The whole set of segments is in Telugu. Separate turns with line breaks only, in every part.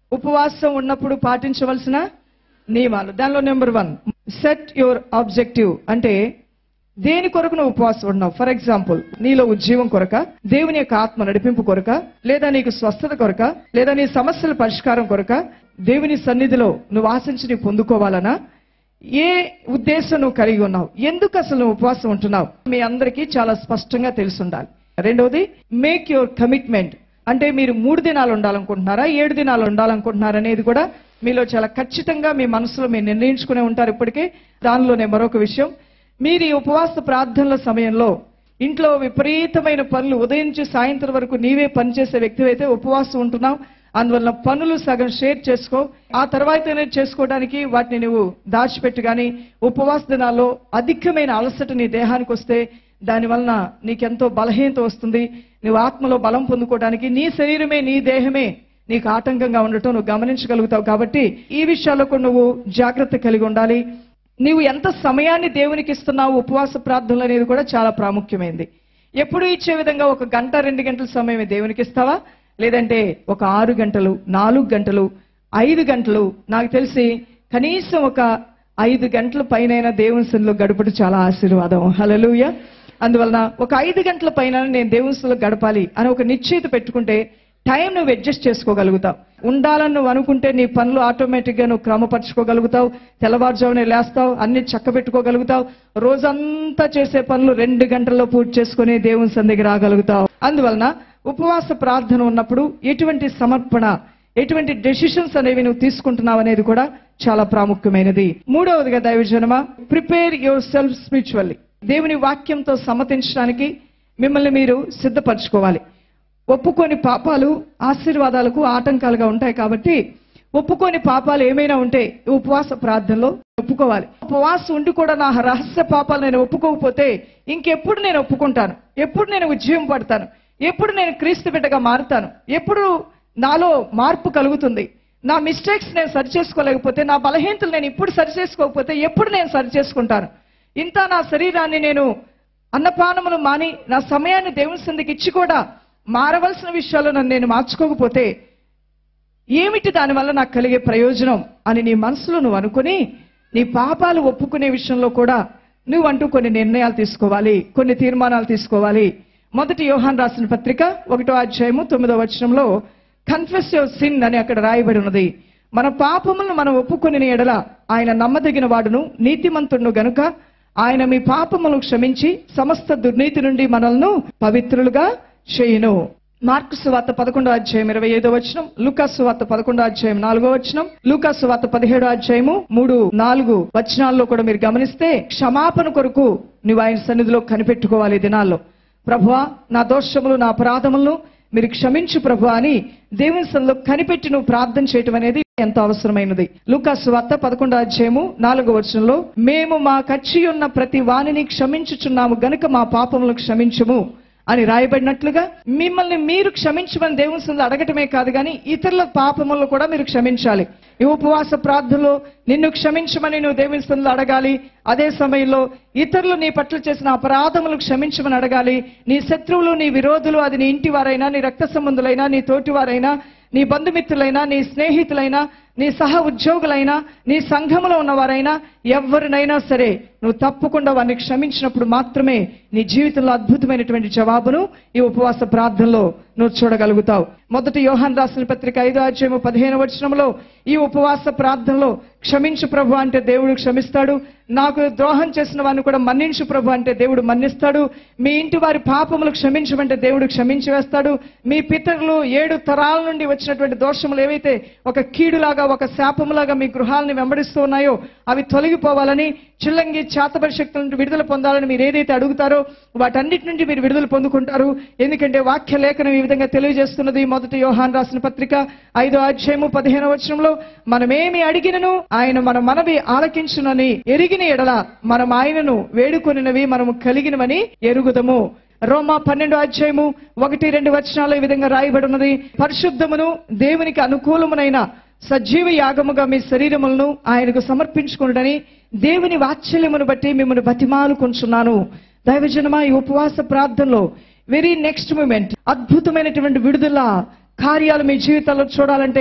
ఉపవాసం ఉన్నప్పుడు పాటించవలసిన నియమాలు దానిలో number one set your objective అంటే దేని కొరకు నువ్వు ఉపవాసం ఉన్నావు ఫర్ ఎగ్జాంపుల్ నీలో ఉజ్జీవం కొరక దేవుని యొక్క ఆత్మ నడిపింపు కొరక లేదా నీకు స్వస్థత కొరక లేదా నీ సమస్యల పరిష్కారం కొరక దేవుని సన్నిధిలో నువ్వు ఆశించి నీ పొందుకోవాలనా ఏ ఉద్దేశం నువ్వు కలిగి ఉన్నావు ఎందుకు అసలు నువ్వు ఉపవాసం ఉంటున్నావు మీ అందరికీ చాలా స్పష్టంగా తెలిసి ఉండాలి రెండవది మేక్ యువర్ కమిట్మెంట్ అంటే మీరు మూడు దినాలు ఉండాలనుకుంటున్నారా ఏడు దినాలు ఉండాలనుకుంటున్నారా అనేది కూడా మీలో చాలా ఖచ్చితంగా మీ మనసులో మీరు నిర్ణయించుకునే ఉంటారు ఇప్పటికే దానిలోనే మరొక విషయం మీరు ఈ ఉపవాస ప్రార్థనల సమయంలో ఇంట్లో విపరీతమైన పనులు ఉదయం నుంచి సాయంత్రం వరకు నీవే పనిచేసే వ్యక్తి అయితే ఉపవాసం ఉంటున్నావు అందువల్ల పనులు సగం షేర్ చేసుకో ఆ తర్వాత చేసుకోవడానికి వాటిని నువ్వు దాచిపెట్టు కానీ ఉపవాస దినాల్లో అధికమైన అలసట నీ దేహానికి వస్తే దానివలన నీకెంతో బలహీనత వస్తుంది నువ్వు ఆత్మలో బలం పొందుకోవడానికి నీ శరీరమే నీ దేహమే నీకు ఆటంకంగా ఉండటం నువ్వు గమనించగలుగుతావు కాబట్టి ఈ విషయాల్లో కూడా నువ్వు జాగ్రత్త కలిగి ఉండాలి నీవు ఎంత సమయాన్ని దేవునికి ఇస్తున్నావు ఉపవాస ప్రార్థనలు అనేది కూడా చాలా ప్రాముఖ్యమైనది ఎప్పుడు ఇచ్చే విధంగా ఒక గంట రెండు గంటల సమయం దేవునికి ఇస్తావా లేదంటే ఒక ఆరు గంటలు నాలుగు గంటలు ఐదు గంటలు నాకు తెలిసి కనీసం ఒక ఐదు గంటల పైన దేవుని సన్నిలో గడపడం చాలా ఆశీర్వాదం హలలుయ అందువలన ఒక ఐదు గంటల పైన నేను దేవుని సన్నిలో గడపాలి అని ఒక నిశ్చయిత పెట్టుకుంటే టైం నువ్వు అడ్జస్ట్ చేసుకోగలుగుతావు ఉండాలని నువ్వు అనుకుంటే నీ పనులు ఆటోమేటిక్ గా నువ్వు క్రమపరచుకోగలుగుతావు తెల్లవారుజామునే లేస్తావు అన్ని చక్కబెట్టుకోగలుగుతావు రోజంతా చేసే పనులు రెండు గంటల్లో పూర్తి చేసుకుని దేవుని సందికి రాగలుగుతావు అందువలన ఉపవాస ప్రార్థన ఉన్నప్పుడు ఎటువంటి సమర్పణ ఎటువంటి డెసిషన్స్ అనేవి నువ్వు తీసుకుంటున్నావు అనేది కూడా చాలా ప్రాముఖ్యమైనది మూడవదిగా దైవజనమ ప్రిపేర్ యువర్ సెల్ఫ్ స్పిరిచువల్లీ దేవుని వాక్యంతో సమ్మతించడానికి మిమ్మల్ని మీరు సిద్ధపరచుకోవాలి ఒప్పుకోని పాపాలు ఆశీర్వాదాలకు ఆటంకాలుగా ఉంటాయి కాబట్టి ఒప్పుకోని పాపాలు ఏమైనా ఉంటే ఈ ఉపవాస ప్రార్థనలో ఒప్పుకోవాలి ఉపవాసం ఉండి కూడా నా రహస్య పాపాలు నేను ఒప్పుకోకపోతే ఇంకెప్పుడు నేను ఒప్పుకుంటాను ఎప్పుడు నేను ఉద్యమం పడతాను ఎప్పుడు నేను క్రీస్తు బిడ్డగా మారుతాను ఎప్పుడు నాలో మార్పు కలుగుతుంది నా మిస్టేక్స్ నేను సరి చేసుకోలేకపోతే నా బలహీనతలు నేను ఇప్పుడు సరి చేసుకోకపోతే ఎప్పుడు నేను సరి చేసుకుంటాను ఇంత నా శరీరాన్ని నేను అన్నపానములు మాని నా సమయాన్ని దేవుని సందికి ఇచ్చి కూడా మారవలసిన విషయాల్లో నన్ను నేను మార్చుకోకపోతే ఏమిటి దానివల్ల నాకు కలిగే ప్రయోజనం అని నీ మనసులో నువ్వు అనుకుని నీ పాపాలు ఒప్పుకునే విషయంలో కూడా నువ్వు అంటూ కొన్ని నిర్ణయాలు తీసుకోవాలి కొన్ని తీర్మానాలు తీసుకోవాలి మొదటి యోహాన్ రాసిన పత్రిక ఒకటో అధ్యాయము తొమ్మిదో వచనంలో కన్ఫెస్ యువర్ సిన్ అని అక్కడ రాయబడి ఉన్నది మన పాపములను మనం ఒప్పుకొని ఎడల ఆయన నమ్మదగిన వాడును నీతిమంతుడును గనుక ఆయన మీ పాపములను క్షమించి సమస్త దుర్నీతి నుండి మనల్ని పవిత్రులుగా చేయును మార్కు సువార్త పదకొండో అధ్యాయం ఇరవై ఐదో వచనం లూకాస్ సువార్త పదకొండో అధ్యాయం నాలుగో వచనం లూకాస్ సువార్త పదిహేడో అధ్యాయము మూడు నాలుగు వచనాల్లో కూడా మీరు గమనిస్తే క్షమాపణ కొరకు నువ్వు ఆయన సన్నిధిలో కనిపెట్టుకోవాలి ఈ దినాల్లో ప్రభువా నా దోషములు నా అపరాధములను మీరు క్షమించు ప్రభు అని దేవుని సన్నిధిలో కనిపెట్టి నువ్వు ప్రార్థన చేయటం అనేది ఎంతో అవసరమైనది లూకాసు వార్త పదకొండో అధ్యాయము నాలుగో వచనంలో మేము మా కచ్చి ఉన్న ప్రతి వాణిని క్షమించుచున్నాము గనుక మా పాపములను క్షమించుము అని రాయబడినట్లుగా మిమ్మల్ని మీరు క్షమించమని దేవుని సన్నిధిలో అడగటమే కాదు కానీ ఇతరుల పాపములను కూడా మీరు క్షమించాలి ఈ ఉపవాస ప్రార్థనలో నిన్ను క్షమించమని నువ్వు దేవుని సన్నిధిలో అడగాలి అదే సమయంలో ఇతరులు నీ పట్ల చేసిన అపరాధములు క్షమించమని అడగాలి నీ శత్రువులు నీ విరోధులు అది నీ ఇంటి వారైనా నీ రక్త సంబంధులైనా నీ తోటి వారైనా నీ బంధుమిత్రులైనా నీ స్నేహితులైనా నీ సహ ఉద్యోగులైనా నీ సంఘములో ఉన్నవారైనా ఎవరినైనా సరే నువ్వు తప్పకుండా వారిని క్షమించినప్పుడు మాత్రమే నీ జీవితంలో అద్భుతమైనటువంటి జవాబును ఈ ఉపవాస ప్రార్థనలో నువ్వు చూడగలుగుతావు మొదటి యోహాన్ రాసిన పత్రిక ఐదో అధ్యాయము పదిహేను వచనంలో ఈ ఉపవాస ప్రార్థనలో క్షమించు ప్రభు అంటే దేవుడు క్షమిస్తాడు నాకు ద్రోహం చేసిన వారిని కూడా మన్నించు ప్రభు అంటే దేవుడు మన్నిస్తాడు మీ ఇంటి వారి పాపములు క్షమించమంటే దేవుడు క్షమించి వేస్తాడు మీ పితరులు ఏడు తరాల నుండి వచ్చినటువంటి దోషములు ఏవైతే ఒక కీడులాగా ఒక శాపములాగా మీ గృహాలని వెంబడిస్తూ ఉన్నాయో అవి తొలగిపోవాలని చిల్లంగి చేతబడి శక్తుల నుండి విడుదల పొందాలని మీరు ఏదైతే అడుగుతారో వాటన్నిటి నుండి మీరు విడుదల పొందుకుంటారు ఎందుకంటే వాక్య లేఖనం ఈ విధంగా తెలియజేస్తున్నది మొదటి యోహాన్ రాసిన పత్రిక ఐదో అధ్యాయము పదిహేను వచనంలో మనమేమి అడిగినను ఆయన మన మనవి ఆలకించునని ఎరిగిన ఎడల మనం ఆయనను వేడుకొనినవి మనము కలిగినవని ఎరుగుదము రోమా పన్నెండు అధ్యాయము ఒకటి రెండు వచనాలు ఈ విధంగా రాయబడి ఉన్నది పరిశుద్ధమును దేవునికి అనుకూలమునైన సజీవ యాగముగా మీ శరీరములను ఆయనకు సమర్పించుకున్నడని దేవుని వాత్సల్యమును బట్టి మిమ్మల్ని బతిమాలు కొంచున్నాను దైవజనమా ఈ ఉపవాస ప్రార్థనలో వెరీ నెక్స్ట్ మూమెంట్ అద్భుతమైనటువంటి విడుదల కార్యాలు మీ జీవితాల్లో చూడాలంటే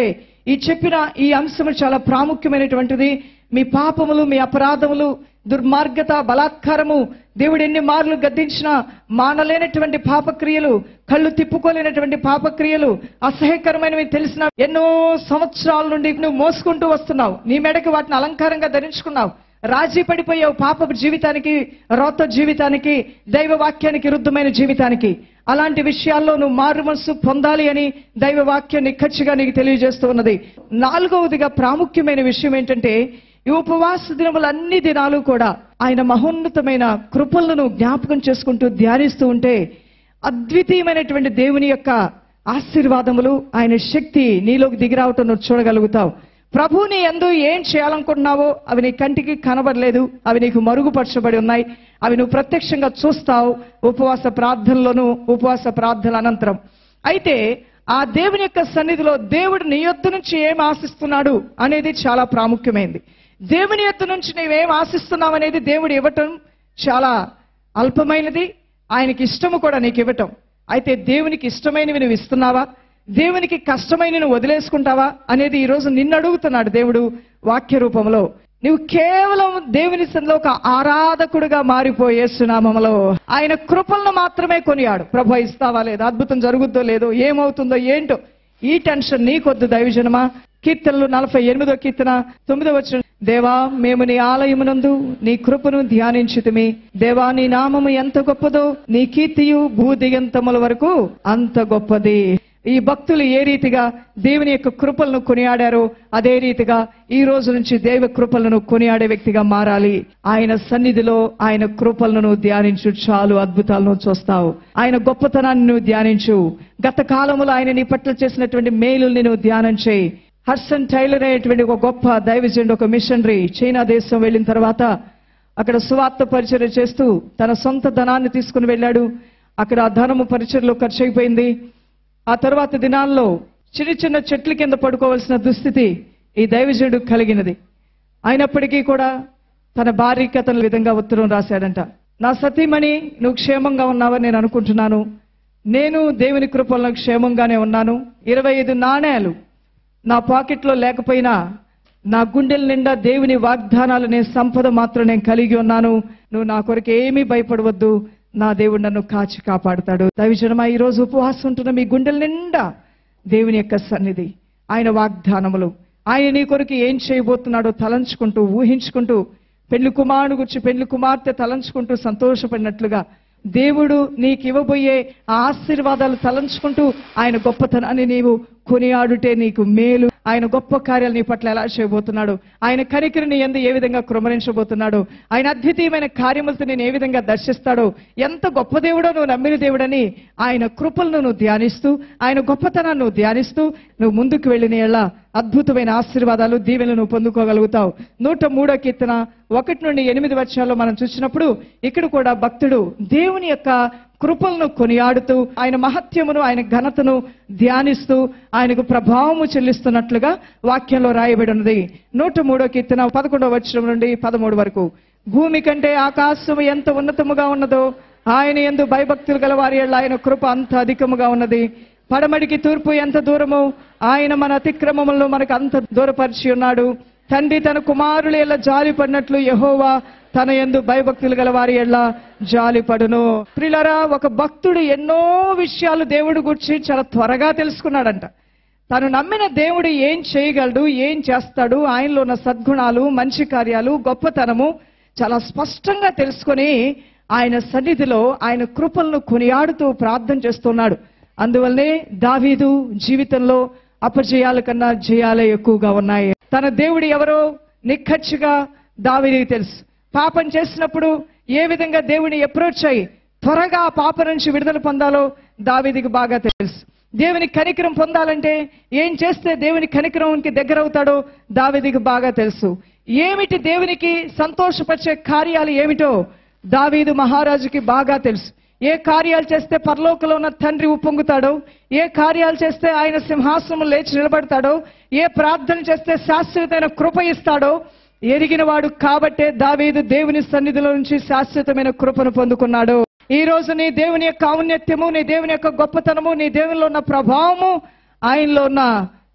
ఈ చెప్పిన ఈ అంశము చాలా ప్రాముఖ్యమైనటువంటిది మీ పాపములు మీ అపరాధములు దుర్మార్గత బలాత్కారము దేవుడు ఎన్ని మార్లు గద్దించినా మానలేనటువంటి పాపక్రియలు కళ్ళు తిప్పుకోలేనటువంటి పాపక్రియలు అసహ్యకరమైనవి తెలిసిన ఎన్నో సంవత్సరాల నుండి నువ్వు మోసుకుంటూ వస్తున్నావు నీ మెడకి వాటిని అలంకారంగా ధరించుకున్నావు రాజీ పడిపోయావు పాపపు జీవితానికి రోత జీవితానికి దైవ వాక్యానికి విరుద్ధమైన జీవితానికి అలాంటి విషయాల్లో నువ్వు మారు మనసు పొందాలి అని దైవ వాక్యం నిక్కచ్చిగా నీకు తెలియజేస్తూ ఉన్నది నాలుగవదిగా ప్రాముఖ్యమైన విషయం ఏంటంటే ఈ ఉపవాస దినములు అన్ని దినాలు కూడా ఆయన మహోన్నతమైన కృపలను జ్ఞాపకం చేసుకుంటూ ధ్యానిస్తూ ఉంటే అద్వితీయమైనటువంటి దేవుని యొక్క ఆశీర్వాదములు ఆయన శక్తి నీలోకి దిగిరావటం నువ్వు చూడగలుగుతావు ప్రభు నీ ఎందు ఏం చేయాలనుకుంటున్నావో అవి నీ కంటికి కనబడలేదు అవి నీకు మరుగుపరచబడి ఉన్నాయి అవి నువ్వు ప్రత్యక్షంగా చూస్తావు ఉపవాస ప్రార్థనలోను ఉపవాస ప్రార్థన అనంతరం అయితే ఆ దేవుని యొక్క సన్నిధిలో దేవుడు నీ యొద్ద నుంచి ఏం ఆశిస్తున్నాడు అనేది చాలా ప్రాముఖ్యమైనది దేవుని యొద్ద నుంచి నీవేం ఆశిస్తున్నావు అనేది దేవుడు ఇవ్వటం చాలా అల్పమైనది ఆయనకి ఇష్టము కూడా నీకు ఇవ్వటం అయితే దేవునికి ఇష్టమైనవి నువ్వు ఇస్తున్నావా దేవునికి కష్టమైన నువ్వు వదిలేసుకుంటావా అనేది ఈ రోజు నిన్ను అడుగుతున్నాడు దేవుడు వాక్య రూపంలో నువ్వు కేవలం దేవుని సన్నిధిలో ఒక ఆరాధకుడుగా మారిపోయే సునామములో ఆయన కృపలను మాత్రమే కొనియాడు ప్రభు ఇస్తావా లేదా అద్భుతం జరుగుద్దో లేదో ఏమవుతుందో ఏంటో ఈ టెన్షన్ నీకొద్దు దైవజనమా కీర్తనలు నలభై ఎనిమిదో కీర్తన తొమ్మిదో వచ్చిన దేవా మేము నీ ఆలయమునందు నీ కృపను ధ్యానించుతుమి దేవా నీ నామము ఎంత గొప్పదో నీ కీర్తియు భూదిగంతముల వరకు అంత గొప్పది ఈ భక్తులు ఏ రీతిగా దేవుని యొక్క కృపలను కొనియాడారో అదే రీతిగా ఈ రోజు నుంచి దైవ కృపలను కొనియాడే వ్యక్తిగా మారాలి ఆయన సన్నిధిలో ఆయన కృపలను నువ్వు ధ్యానించు చాలు అద్భుతాలను చూస్తావు ఆయన గొప్పతనాన్ని నువ్వు ధ్యానించు గత కాలంలో ఆయన నీ పట్ల చేసినటువంటి మేలుల్ని నువ్వు ధ్యానం చేయి హర్సన్ టైలర్ అనేటువంటి ఒక గొప్ప దైవజనుడు ఒక మిషనరీ చైనా దేశం వెళ్ళిన తర్వాత అక్కడ సువార్త పరిచర్య చేస్తూ తన సొంత ధనాన్ని తీసుకుని వెళ్ళాడు అక్కడ ఆ ధనము పరిచర్లో ఖర్చు అయిపోయింది ఆ తర్వాత దినాల్లో చిన్న చిన్న చెట్ల కింద పడుకోవలసిన దుస్థితి ఈ దైవజనుడు కలిగినది అయినప్పటికీ కూడా తన భార్యకి అతను విధంగా ఉత్తరం రాశాడంట నా సతీమణి నువ్వు క్షేమంగా ఉన్నావని నేను అనుకుంటున్నాను నేను దేవుని కృపల్లో క్షేమంగానే ఉన్నాను ఇరవై ఐదు నాణేలు నా పాకెట్లో లేకపోయినా నా గుండెల నిండా దేవుని వాగ్దానాలు నేను సంపద మాత్రం నేను కలిగి ఉన్నాను నువ్వు నా కొరకు ఏమీ భయపడవద్దు నా దేవుడు నన్ను కాచి కాపాడుతాడు దైవజనమా ఈ రోజు ఉపవాసం ఉంటున్న మీ గుండెల నిండా దేవుని యొక్క సన్నిధి ఆయన వాగ్దానములు ఆయన నీ కొరకు ఏం చేయబోతున్నాడో తలంచుకుంటూ ఊహించుకుంటూ పెళ్లి కుమారుడు గురించి పెళ్లి కుమార్తె తలంచుకుంటూ సంతోషపడినట్లుగా దేవుడు నీకు ఇవ్వబోయే ఆ ఆశీర్వాదాలు తలంచుకుంటూ ఆయన గొప్పతనాన్ని నీవు కొనియాడుటే నీకు మేలు ఆయన గొప్ప కార్యాలు నీ పట్ల ఎలా చేయబోతున్నాడు ఆయన కనికరిని ఎందు ఏ విధంగా కృమరించబోతున్నాడు ఆయన అద్వితీయమైన కార్యములతో నేను ఏ విధంగా దర్శిస్తాడో ఎంత గొప్ప దేవుడో నువ్వు నమ్మిన దేవుడని ఆయన కృపలను నువ్వు ధ్యానిస్తూ ఆయన గొప్పతనాన్ని నువ్వు ధ్యానిస్తూ నువ్వు ముందుకు వెళ్ళిన ఎళ్ళ అద్భుతమైన ఆశీర్వాదాలు దీవెనలు నువ్వు పొందుకోగలుగుతావు నూట మూడో కీర్తన ఒకటి నుండి ఎనిమిది వర్షాల్లో మనం చూసినప్పుడు ఇక్కడ కూడా భక్తుడు దేవుని యొక్క కృపలను కొనియాడుతూ ఆయన మహత్యమును ఆయన ఘనతను ధ్యానిస్తూ ఆయనకు ప్రభావము చెల్లిస్తున్నట్లుగా వాక్యంలో రాయబడి ఉన్నది నూట మూడో కీర్తన పదకొండవ వచనం నుండి పదమూడు వరకు భూమి కంటే ఆకాశము ఎంత ఉన్నతముగా ఉన్నదో ఆయన ఎందు భయభక్తులు గల వారి యెడల ఆయన కృప అంత అధికముగా ఉన్నది పడమడికి తూర్పు ఎంత దూరమో ఆయన మన అతిక్రమములను మనకు అంత దూరపరిచి ఉన్నాడు తండ్రి తన కుమారులు ఎలా జాలి పడినట్లు యహోవా తన ఎందు భయభక్తులు గల వారి ఎడ్ల జాలి పడును ప్రిలరా ఒక భక్తుడు ఎన్నో విషయాలు దేవుడి గురించి చాలా త్వరగా తెలుసుకున్నాడంట తను నమ్మిన దేవుడు ఏం చేయగలడు ఏం చేస్తాడు ఆయనలో ఉన్న సద్గుణాలు మంచి కార్యాలు గొప్పతనము చాలా స్పష్టంగా తెలుసుకొని ఆయన సన్నిధిలో ఆయన కృపలను కొనియాడుతూ ప్రార్థన చేస్తున్నాడు అందువల్లనే దావీదు జీవితంలో అపజయాల కన్నా జయాలే ఎక్కువగా ఉన్నాయి తన దేవుడు ఎవరో నిక్కచ్చిగా దావీదికి తెలుసు పాపం చేసినప్పుడు ఏ విధంగా దేవుని అప్రోచ్ అయ్యి త్వరగా ఆ పాప నుంచి విడుదల పొందాలో దావీదికి బాగా తెలుసు దేవుని కనికరం పొందాలంటే ఏం చేస్తే దేవుని కనికరంకి దగ్గర అవుతాడో దావీదికి బాగా తెలుసు ఏమిటి దేవునికి సంతోషపరిచే కార్యాలు ఏమిటో దావీదు మహారాజుకి బాగా తెలుసు ఏ కార్యాలు చేస్తే పరలోకంలో ఉన్న తండ్రి ఉప్పొంగుతాడో ఏ కార్యాలు చేస్తే ఆయన సింహాసనం లేచి నిలబడతాడో ఏ ప్రార్థన చేస్తే శాశ్వతమైన కృప ఇస్తాడో ఎరిగిన వాడు కాబట్టే దావీదు దేవుని సన్నిధిలో నుంచి శాశ్వతమైన కృపను పొందుకున్నాడు ఈ రోజు నీ దేవుని యొక్క ఔన్నత్యము నీ దేవుని యొక్క గొప్పతనము నీ దేవునిలో ఉన్న ప్రభావము ఆయనలో ఉన్న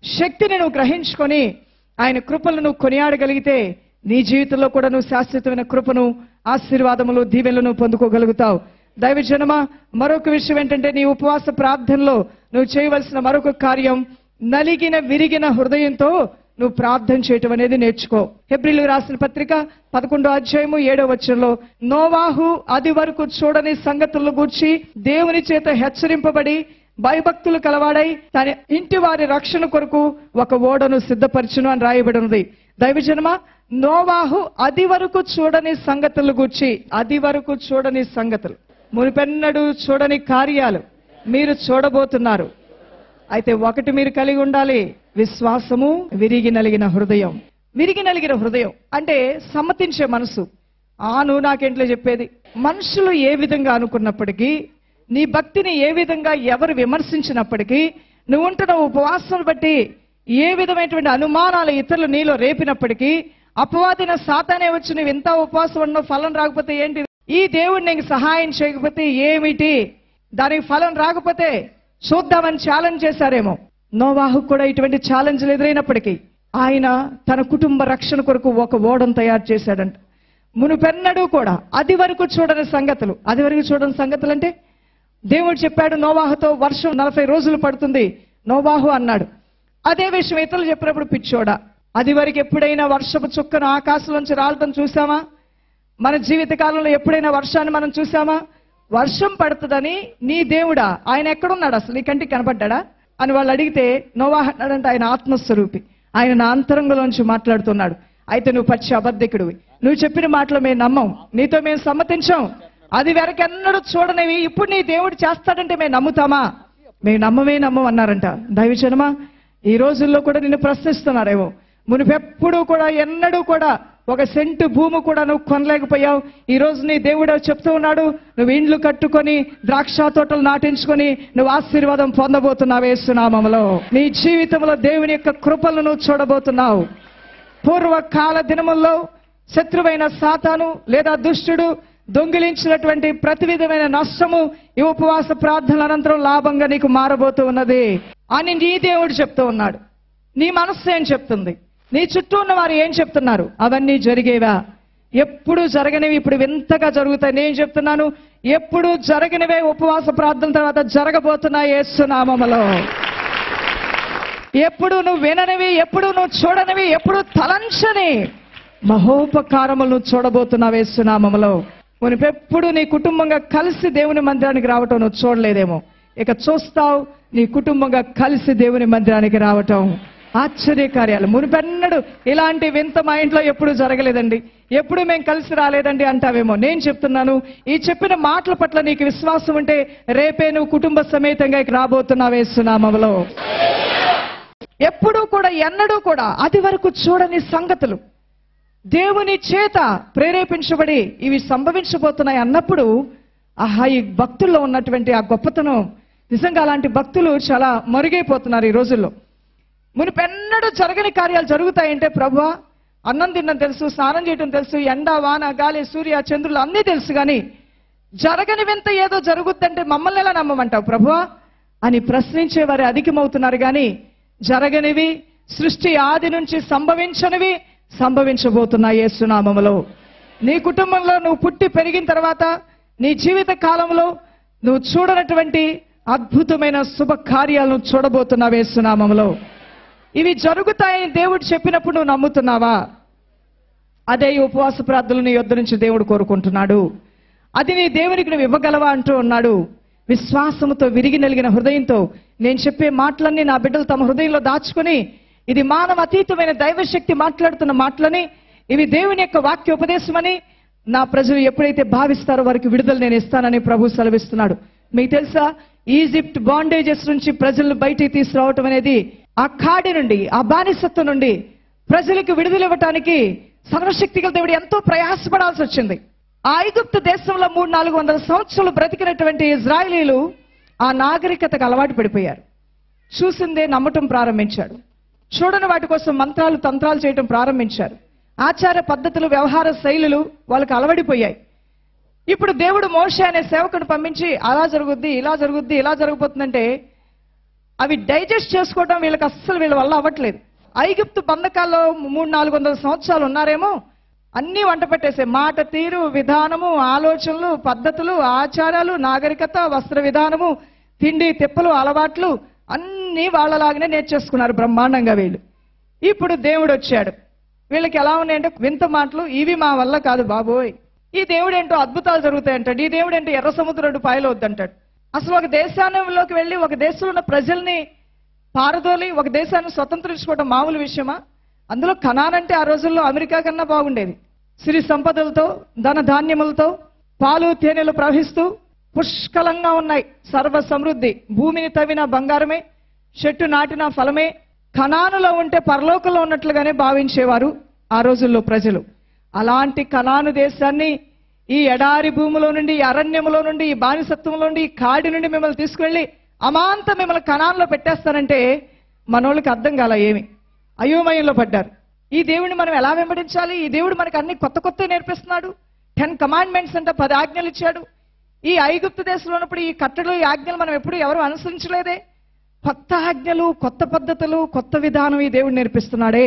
శక్తిని నువ్వు గ్రహించుకొని ఆయన కృపలను నువ్వు కొనియాడగలిగితే నీ జీవితంలో కూడా నువ్వు శాశ్వతమైన కృపను ఆశీర్వాదములు దీవెనలను పొందుకోగలుగుతావు దైవజనమా మరొక విషయం ఏంటంటే నీ ఉపవాస ప్రార్థనలో నువ్వు చేయవలసిన మరొక కార్యం నలిగిన విరిగిన హృదయంతో నువ్వు ప్రార్థన చేయటం అనేది నేర్చుకో హెబ్రిలు రాసిన పత్రిక పదకొండో అధ్యాయము ఏడో వచనంలో నోవాహు అది వరకు చూడని సంగతులను గూర్చి దేవుని చేత హెచ్చరింపబడి భయభక్తులు కలవాడై తన ఇంటి వారి రక్షణ కొరకు ఒక ఓడను సిద్ధపరచును అని రాయబడి ఉంది దైవజనమ నోవాహు అది వరకు చూడని సంగతులు గూర్చి అది వరకు చూడని సంగతులు మునిపెన్నడు చూడని కార్యాలు మీరు చూడబోతున్నారు అయితే ఒకటి మీరు కలిగి ఉండాలి విశ్వాసము విరిగి నలిగిన హృదయం విరిగి నలిగిన హృదయం అంటే సమ్మతించే మనసు ఆ నువ్వు నాకేంట్లో చెప్పేది మనుషులు ఏ విధంగా అనుకున్నప్పటికీ నీ భక్తిని ఏ విధంగా ఎవరు విమర్శించినప్పటికీ నువ్వు ఉంటున్న ఉపవాసం బట్టి ఏ విధమైనటువంటి అనుమానాలు ఇతరులు నీలో రేపినప్పటికీ అపవాదిన సాతానే వచ్చి నువ్వు ఇంత ఉపవాసం ఉన్న ఫలం రాకపోతే ఏంటి ఈ దేవుడు నీకు సహాయం చేయకపోతే ఏమిటి దానికి ఫలం రాకపోతే చూద్దామని ఛాలెంజ్ చేశారేమో నోవాహు కూడా ఇటువంటి ఛాలెంజ్లు ఎదురైనప్పటికీ ఆయన తన కుటుంబ రక్షణ కొరకు ఒక ఓడను తయారు చేశాడంట మునుపెన్నడూ కూడా అది వరకు చూడని సంగతులు అది వరకు చూడని సంగతులు అంటే దేవుడు చెప్పాడు నోవాహుతో వర్షం నలభై రోజులు పడుతుంది నోవాహు అన్నాడు అదే విషయం ఇతరులు చెప్పినప్పుడు పిచ్చోడా అది వరకు ఎప్పుడైనా వర్షపు చుక్కను ఆకాశంలోంచి రాలటం చూసామా మన జీవిత కాలంలో ఎప్పుడైనా వర్షాన్ని మనం చూసామా వర్షం పడుతుందని నీ దేవుడా ఆయన ఎక్కడున్నాడు అసలు నీ కంటికి కనపడ్డా అని వాళ్ళు అడిగితే నోవాహ అన్నాడంటే ఆయన ఆత్మస్వరూపి ఆయన నా అంతరంగంలోంచి మాట్లాడుతున్నాడు అయితే నువ్వు పచ్చి అబద్ధికుడివి నువ్వు చెప్పిన మాటలు మేము నమ్మం నీతో మేము సమ్మతించాం అది వెనకెన్నడూ చూడనివి ఇప్పుడు నీ దేవుడు చేస్తాడంటే మేము నమ్ముతామా మేము నమ్మమే నమ్మం అన్నారంట దైవజనమా ఈ రోజుల్లో కూడా నిన్ను ప్రశ్నిస్తున్నారేమో మునిపెప్పుడు కూడా ఎన్నడూ కూడా ఒక సెంటు భూమి కూడా నువ్వు కొనలేకపోయావు ఈ రోజు నీ దేవుడు చెప్తూ ఉన్నాడు నువ్వు ఇండ్లు కట్టుకొని ద్రాక్ష తోటలు నాటించుకొని నువ్వు ఆశీర్వాదం పొందబోతున్నావు వేస్తున్నామలో నీ జీవితంలో దేవుని యొక్క కృపలను నువ్వు చూడబోతున్నావు పూర్వకాల దినముల్లో శత్రువైన సాతాను లేదా దుష్టుడు దొంగిలించినటువంటి ప్రతి విధమైన నష్టము ఈ ఉపవాస ప్రార్థనల అనంతరం లాభంగా నీకు మారబోతూ ఉన్నది అని నీ దేవుడు చెప్తూ ఉన్నాడు నీ మనస్సు ఏం చెప్తుంది నీ చుట్టూ ఉన్న వారు ఏం చెప్తున్నారు అవన్నీ జరిగేవా ఎప్పుడు జరగనివి ఇప్పుడు వింతగా జరుగుతాయి నేను చెప్తున్నాను ఎప్పుడు జరగనివే ఉపవాస ప్రార్థన తర్వాత జరగబోతున్నాయి ఏసునామములో ఎప్పుడు నువ్వు విననివి ఎప్పుడు నువ్వు చూడనివి ఎప్పుడు తలంచని మహోపకారములు నువ్వు చూడబోతున్నావు వేస్తున్నామలో మునిపెప్పుడు నీ కుటుంబంగా కలిసి దేవుని మందిరానికి రావటం నువ్వు చూడలేదేమో ఇక చూస్తావు నీ కుటుంబంగా కలిసి దేవుని మందిరానికి రావటం ఆశ్చర్య కార్యాలు మునిపెన్నడు ఇలాంటి వింత మా ఇంట్లో ఎప్పుడు జరగలేదండి ఎప్పుడు మేము కలిసి రాలేదండి అంటావేమో నేను చెప్తున్నాను ఈ చెప్పిన మాటల పట్ల నీకు విశ్వాసం ఉంటే రేపే నువ్వు కుటుంబ సమేతంగా ఇక రాబోతున్నావు వేస్తున్నామలో ఎప్పుడూ కూడా ఎన్నడూ కూడా అది వరకు చూడని సంగతులు దేవుని చేత ప్రేరేపించబడి ఇవి సంభవించబోతున్నాయి అన్నప్పుడు ఆహా ఈ భక్తుల్లో ఉన్నటువంటి ఆ గొప్పతనం నిజంగా అలాంటి భక్తులు చాలా మరుగైపోతున్నారు ఈ రోజుల్లో మునిపెన్నడూ జరగని కార్యాలు జరుగుతాయంటే ప్రభా అన్నం తినడం తెలుసు స్నానం చేయడం తెలుసు ఎండ వాన గాలి సూర్య చంద్రులు అన్నీ తెలుసు కానీ జరగని వింత ఏదో జరుగుద్దంటే మమ్మల్ని ఎలా నమ్మమంటావు ప్రభువా అని ప్రశ్నించే వారు అధికమవుతున్నారు కానీ జరగనివి సృష్టి ఆది నుంచి సంభవించనివి సంభవించబోతున్నాయి యేసునామములో నీ కుటుంబంలో నువ్వు పుట్టి పెరిగిన తర్వాత నీ జీవిత కాలంలో నువ్వు చూడనటువంటి అద్భుతమైన శుభ కార్యాలను చూడబోతున్నావు యేసునామములో ఇవి జరుగుతాయని దేవుడు చెప్పినప్పుడు నువ్వు నమ్ముతున్నావా అదే ఈ ఉపవాస ప్రార్థనలు నీ యొద్ద నుంచి దేవుడు కోరుకుంటున్నాడు అది నీ దేవునికి నువ్వు ఇవ్వగలవా అంటూ ఉన్నాడు విశ్వాసముతో విరిగి నలిగిన హృదయంతో నేను చెప్పే మాటలన్నీ నా బిడ్డలు తమ హృదయంలో దాచుకుని ఇది మానవ అతీతమైన దైవశక్తి మాట్లాడుతున్న మాటలని ఇవి దేవుని యొక్క వాక్య ఉపదేశమని నా ప్రజలు ఎప్పుడైతే భావిస్తారో వారికి విడుదల నేను ఇస్తానని ప్రభు సెలవిస్తున్నాడు మీకు తెలుసా ఈజిప్ట్ బాండేజెస్ నుంచి ప్రజలను బయటికి తీసుకురావటం అనేది ఆ కాడి నుండి ఆ బానిసత్వం నుండి ప్రజలకు విడుదల ఇవ్వటానికి సర్వశక్తిగల దేవుడు ఎంతో ప్రయాసపడాల్సి వచ్చింది ఆ ఐగుప్తు దేశంలో మూడు నాలుగు వందల సంవత్సరాలు బ్రతికినటువంటి ఇజ్రాయలీలు ఆ నాగరికతకు అలవాటు పడిపోయారు చూసిందే నమ్మటం ప్రారంభించాడు చూడని వాటి కోసం మంత్రాలు తంత్రాలు చేయటం ప్రారంభించారు ఆచార పద్ధతులు వ్యవహార శైలులు వాళ్ళకి అలవడిపోయాయి ఇప్పుడు దేవుడు మోషే అనే సేవకుని పంపించి అలా జరుగుద్ది ఇలా జరుగుద్ది ఇలా జరగబోతుందంటే అవి డైజెస్ట్ చేసుకోవడం వీళ్ళకి అస్సలు వీళ్ళ వల్ల అవ్వట్లేదు ఐగుప్తు బంధకాల్లో మూడు నాలుగు వందల సంవత్సరాలు ఉన్నారేమో అన్నీ వంట పెట్టేసే మాట తీరు విధానము ఆలోచనలు పద్ధతులు ఆచారాలు నాగరికత వస్త్ర విధానము తిండి తిప్పలు అలవాట్లు అన్నీ వాళ్ళలాగానే నేర్చేసుకున్నారు బ్రహ్మాండంగా వీళ్ళు ఇప్పుడు దేవుడు వచ్చాడు వీళ్ళకి ఎలా ఉన్నాయంటే వింత మాటలు ఇవి మా వల్ల కాదు బాబోయ్ ఈ దేవుడు ఏంటో అద్భుతాలు జరుగుతాయంటాడు ఈ దేవుడు ఏంటో ఎర్ర సముద్రుడు పాయలు వద్దంటాడు అసలు ఒక దేశానంలోకి వెళ్ళి ఒక దేశంలో ఉన్న ప్రజల్ని పారదోలి ఒక దేశాన్ని స్వతంత్రించుకోవడం మామూలు విషయమా అందులో కనానంటే ఆ రోజుల్లో అమెరికా కన్నా బాగుండేది సిరి సంపదలతో ధన ధాన్యములతో పాలు తేనెలు ప్రవహిస్తూ పుష్కలంగా ఉన్నాయి సర్వ సమృద్ధి భూమిని తవ్విన బంగారమే చెట్టు నాటిన ఫలమే కణానులో ఉంటే పరలోకంలో ఉన్నట్లుగానే భావించేవారు ఆ రోజుల్లో ప్రజలు అలాంటి కణాను దేశాన్ని ఈ ఎడారి భూమిలో నుండి ఈ అరణ్యములో నుండి ఈ బానిసత్వంలో నుండి ఈ కాడి నుండి మిమ్మల్ని తీసుకువెళ్ళి అమాంత మిమ్మల్ని కణాల్లో పెట్టేస్తానంటే మనోళ్ళకి అర్థం కాల ఏమి అయోమయంలో పడ్డారు ఈ దేవుడిని మనం ఎలా వెంబడించాలి ఈ దేవుడు మనకు అన్ని కొత్త కొత్త నేర్పిస్తున్నాడు టెన్ కమాండ్మెంట్స్ అంటే పది ఆజ్ఞలు ఇచ్చాడు ఈ ఐగుప్తు దేశంలో ఉన్నప్పుడు ఈ కట్టడలు ఈ ఆజ్ఞలు మనం ఎప్పుడు ఎవరు అనుసరించలేదే కొత్త ఆజ్ఞలు కొత్త పద్ధతులు కొత్త విధానం ఈ దేవుడు నేర్పిస్తున్నాడే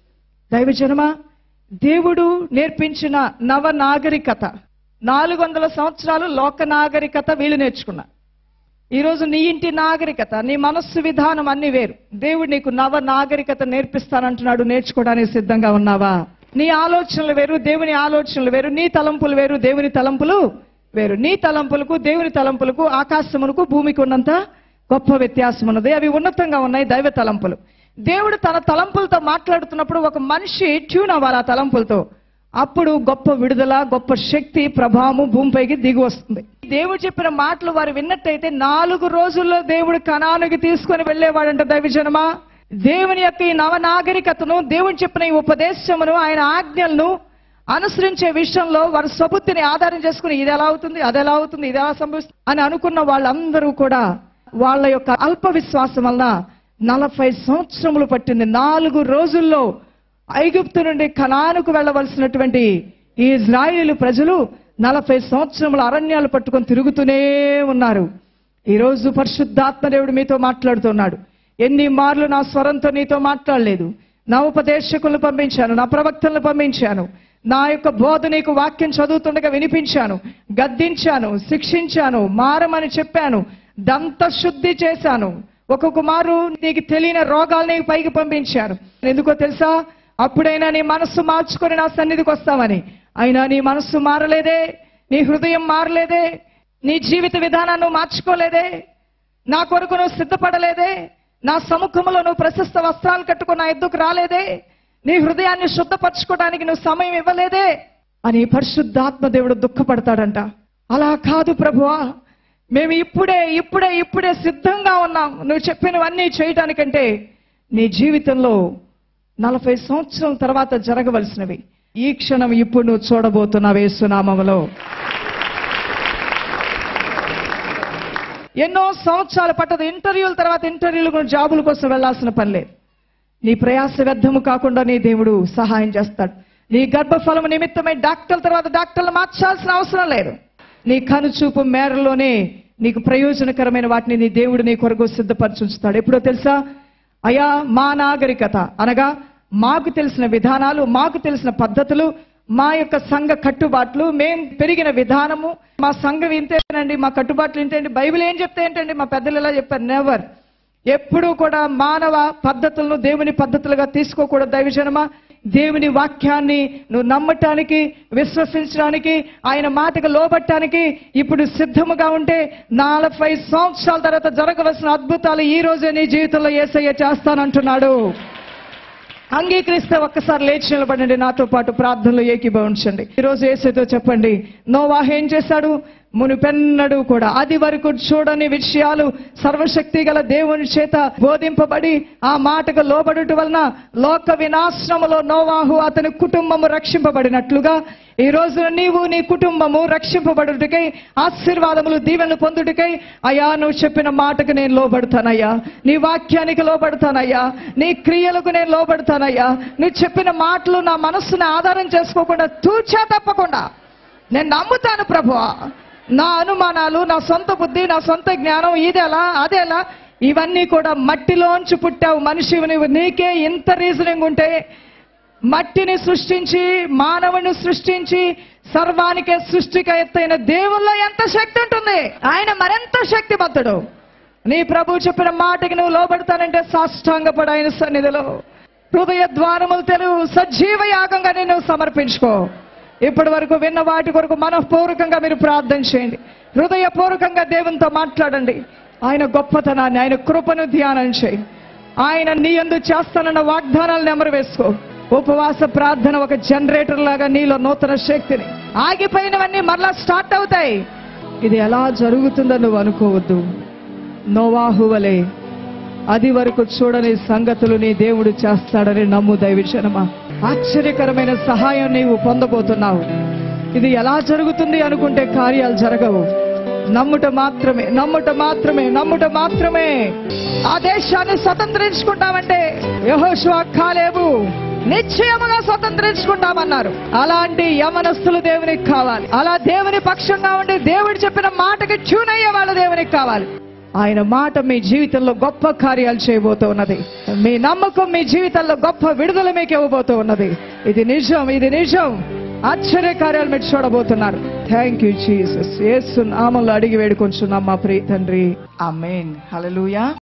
దైవజనమ దేవుడు నేర్పించిన నవ నాగరికత నాలుగు వందల సంవత్సరాలు లోక నాగరికత వీళ్ళు నేర్చుకున్నారు ఈరోజు నీ ఇంటి నాగరికత నీ మనస్సు విధానం అన్ని వేరు దేవుడు నీకు నవ నాగరికత నేర్పిస్తానంటున్నాడు నేర్చుకోవడానికి సిద్ధంగా ఉన్నావా నీ ఆలోచనలు వేరు దేవుని ఆలోచనలు వేరు నీ తలంపులు వేరు దేవుని తలంపులు వేరు నీ తలంపులకు దేవుని తలంపులకు ఆకాశమునకు భూమికి ఉన్నంత గొప్ప వ్యత్యాసం ఉన్నది అవి ఉన్నతంగా ఉన్నాయి దైవ తలంపులు దేవుడు తన తలంపులతో మాట్లాడుతున్నప్పుడు ఒక మనిషి ట్యూన్ అవ్వాలి ఆ తలంపులతో అప్పుడు గొప్ప విడుదల గొప్ప శక్తి ప్రభావము భూమిపైకి దిగి వస్తుంది దేవుడు చెప్పిన మాటలు వారు విన్నట్టయితే నాలుగు రోజుల్లో దేవుడు కణానికి తీసుకొని వెళ్ళేవాడంట దైవజనమా దేవుని యొక్క ఈ నవనాగరికతను దేవుడు చెప్పిన ఈ ఉపదేశమును ఆయన ఆజ్ఞలను అనుసరించే విషయంలో వారి సబుద్ధిని ఆధారం చేసుకుని ఇది ఎలా అవుతుంది అది ఎలా అవుతుంది ఇది ఎలా సంభవిస్తుంది అని అనుకున్న వాళ్ళందరూ కూడా వాళ్ళ యొక్క అల్ప విశ్వాసం వల్ల నలభై సంవత్సరములు పట్టింది నాలుగు రోజుల్లో ఐగుప్తు నుండి కనానుకు వెళ్ళవలసినటువంటి ఈ ఇజ్రాయేలు ప్రజలు నలభై సంవత్సరముల అరణ్యాలు పట్టుకొని తిరుగుతూనే ఉన్నారు ఈ రోజు పరిశుద్ధాత్మ దేవుడు మీతో మాట్లాడుతున్నాడు ఎన్ని మార్లు నా స్వరంతో నీతో మాట్లాడలేదు నా ఉపదేశకులను పంపించాను నా ప్రవక్తలను పంపించాను నా యొక్క బోధ నీకు వాక్యం చదువుతుండగా వినిపించాను గద్దించాను శిక్షించాను మారమని చెప్పాను దంత శుద్ధి చేశాను ఒక్కొక్క మారు నీకు తెలియని రోగాలు నీకు పైకి పంపించాను ఎందుకో తెలుసా అప్పుడైనా నీ మనస్సు మార్చుకొని నా సన్నిధికి వస్తామని అయినా నీ మనస్సు మారలేదే నీ హృదయం మారలేదే నీ జీవిత విధానాన్ని నువ్వు మార్చుకోలేదే నా కొరకు నువ్వు సిద్ధపడలేదే నా సముఖంలో నువ్వు ప్రశస్త వస్త్రాలు కట్టుకుని నా ఎద్దుకు రాలేదే నీ హృదయాన్ని శుద్ధపరచుకోవడానికి నువ్వు సమయం ఇవ్వలేదే అని పరిశుద్ధాత్మ దేవుడు దుఃఖపడతాడంట అలా కాదు ప్రభువా మేము ఇప్పుడే ఇప్పుడే ఇప్పుడే సిద్ధంగా ఉన్నాం నువ్వు చెప్పినవన్నీ చేయటానికంటే నీ జీవితంలో నలభై సంవత్సరం తర్వాత జరగవలసినవి ఈ క్షణం ఇప్పుడు నువ్వు చూడబోతున్నావు యేసునామములో ఎన్నో సంవత్సరాలు పట్టదు ఇంటర్వ్యూల తర్వాత ఇంటర్వ్యూలు కూడా జాబుల కోసం వెళ్లాల్సిన పని లేదు నీ ప్రయాస వ్యర్థము కాకుండా నీ దేవుడు సహాయం చేస్తాడు నీ గర్భఫలము నిమిత్తమై డాక్టర్ల తర్వాత డాక్టర్లు మార్చాల్సిన అవసరం లేదు నీ కనుచూపు మేరలోనే నీకు ప్రయోజనకరమైన వాటిని నీ దేవుడు నీ కొరకు సిద్ధపరచుంచుతాడు ఎప్పుడో తెలుసా అయా మా నాగరికత అనగా మాకు తెలిసిన విధానాలు మాకు తెలిసిన పద్ధతులు మా యొక్క సంఘ కట్టుబాట్లు మేం పెరిగిన విధానము మా సంఘం ఇంతేనండి మా కట్టుబాట్లు ఇంతేంటి బైబిల్ ఏం చెప్తే ఏంటండి మా పెద్దలు ఎలా చెప్పారు నెవర్ ఎప్పుడూ కూడా మానవ పద్ధతులను దేవుని పద్ధతులుగా తీసుకోకూడదు దైవజనమా దేవుని వాక్యాన్ని నువ్వు నమ్మటానికి విశ్వసించడానికి ఆయన మాటకు లోబట్టడానికి ఇప్పుడు సిద్ధముగా ఉంటే నలభై సంవత్సరాల తర్వాత జరగవలసిన అద్భుతాలు ఈ రోజే నీ జీవితంలో ఏసయ్య చేస్తానంటున్నాడు అంగీకరిస్తే ఒక్కసారి లేచి నిలబడండి నాతో పాటు ప్రార్థనలు ఏకీభవించండి ఈరోజు ఏసైతో చెప్పండి నోవాహ్ ఏం చేశాడు మునిపెన్నడు కూడా అది వరకు చూడని విషయాలు సర్వశక్తి గల దేవుని చేత బోధింపబడి ఆ మాటకు లోబడుట వలన లోక వినాశనములో నోవాహు అతని కుటుంబము రక్షింపబడినట్లుగా ఈ రోజు నీవు నీ కుటుంబము రక్షింపబడుటకై ఆశీర్వాదములు దీవెనలు పొందుటకై అయ్యా నువ్వు చెప్పిన మాటకు నేను లోబడతానయ్యా నీ వాక్యానికి లోబడతానయ్యా నీ క్రియలకు నేను లోబడతానయ్యా నువ్వు చెప్పిన మాటలు నా మనస్సుని ఆధారం చేసుకోకుండా తూచా తప్పకుండా నేను నమ్ముతాను ప్రభువా నా అనుమానాలు నా సొంత బుద్ధి నా సొంత జ్ఞానం ఇదెలా అదెలా ఇవన్నీ కూడా మట్టిలోంచి పుట్టావు మనిషి నువ్వు నీకే ఇంత రీజనింగ్ ఉంటే మట్టిని సృష్టించి మానవుని సృష్టించి సర్వానికే సృష్టిక ఎత్తైన దేవుల్లో ఎంత శక్తి ఉంటుంది ఆయన మరెంత శక్తిమంతుడు నీ ప్రభు చెప్పిన మాటకి నువ్వు లోబడతానంటే సాష్టాంగపడు ఆయన సన్నిధిలో హృదయ ద్వారములు తెలుగు సజీవ యాగంగా నేను సమర్పించుకో ఇప్పటి వరకు విన్న వాటి కొరకు మనఃపూర్వకంగా మీరు ప్రార్థన చేయండి హృదయపూర్వకంగా దేవునితో మాట్లాడండి ఆయన గొప్పతనాన్ని ఆయన కృపను ధ్యానం చేయి ఆయన నీ ఎందు చేస్తానన్న వాగ్దానాలు నెమరు వేసుకో ఉపవాస ప్రార్థన ఒక జనరేటర్ లాగా నీలో నూతన శక్తిని ఆగిపోయినవన్నీ మరలా స్టార్ట్ అవుతాయి ఇది ఎలా జరుగుతుందో నువ్వు అనుకోవద్దు నోవాహువలే అది వరకు చూడని సంగతులు నీ దేవుడు చేస్తాడని నమ్ము దైవజనమా ఆశ్చర్యకరమైన సహాయం నీవు పొందబోతున్నావు ఇది ఎలా జరుగుతుంది అనుకుంటే కార్యాలు జరగవు నమ్ముట మాత్రమే నమ్ముట మాత్రమే నమ్ముట మాత్రమే ఆ దేశాన్ని స్వతంత్రించుకుంటామంటే యహోషువా కాలేవు నిశ్చయముగా స్వతంత్రించుకుంటామన్నారు అలాంటి యమనస్తులు దేవునికి కావాలి అలా దేవుని పక్షంగా ఉండి దేవుడు చెప్పిన మాటకి ట్యూన్ అయ్యే వాళ్ళు దేవునికి కావాలి ఆయన మాట మీ జీవితంలో గొప్ప కార్యాలు చేయబోతూ ఉన్నది మీ నమ్మకం మీ జీవితంలో గొప్ప విడుదల మీకు ఇవ్వబోతూ ఉన్నది ఇది నిజం ఇది నిజం ఆశ్చర్య కార్యాలు మీరు చూడబోతున్నారు థ్యాంక్ యూ జీసస్ యేసు నామంలో అడిగి వేడుకొంచున్నాం మా ప్రియ తండ్రి ఆమెన్ హల్లెలూయా